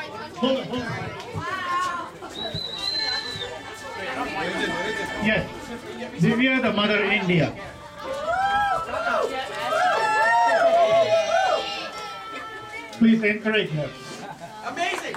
Hold on, hold on. Yes. Divya, the mother India. Please encourage her. Amazing!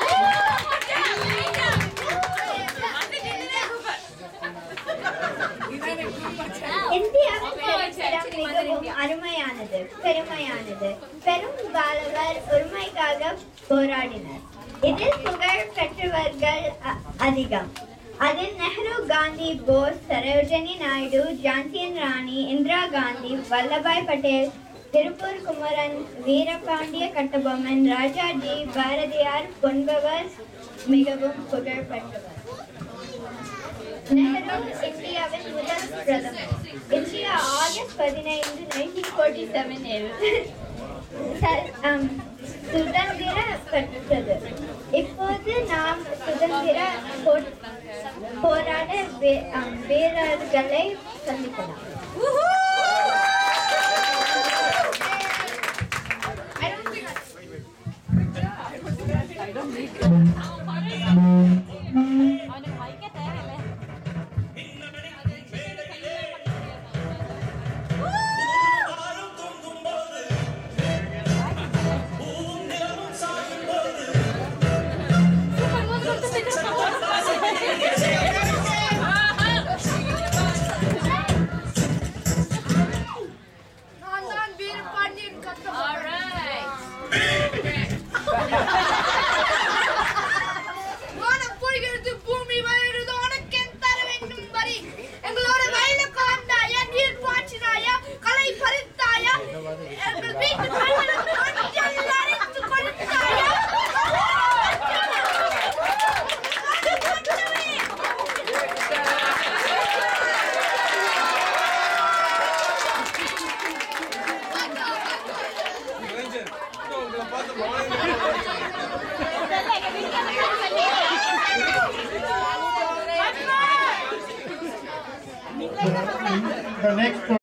இந்தியாவின் சரித்திரம் மிகவும் அருமையானது பெருமையானது பெரும் பாலவர் உரிமைக்காக போராடினர் இதில் புகழ் பெற்றவர்கள் அ- அதிகம் அதில் நெஹ்ரு காந்தி போஸ் சரோஜினி நாயுடு ஜான்சியன் ராணி இந்திரா காந்தி வல்லபாய் பட்டேல் திருப்பூர் குமரன் வீரபாண்டிய கட்டபொம்மன் ராஜாஜி பாரதியார் என்பவர் மிகவும் புகழ் பெற்றவர் நெஹ்ரு இந்தியாவின் முதல் பிரதமர் இந்தியா ஆகஸ்ட் பதினைந்து நைன்டீன் ஃபோர்ட்டி செவனில் சுதந்திர பெற்றது இப்போது நாம் சுதந்திர போ- போராட வே- அம், வீரர்களை சந்திக்கலாம் நான் தான் வீர பாண்டியன் வானம் பொழிகிறது பூமி வளருது உனக்கு என் தர வேண்டும் வரி எங்களோட வயல காந்தாயா நீர் பாய்ச்சினாயா களை பறித்தாயா எங்கள் வீட்டு கண்களுக்கு மஞ்சள் அரைத்து கொடுத்தாயா உங்களை பார்த்து மௌனம் The next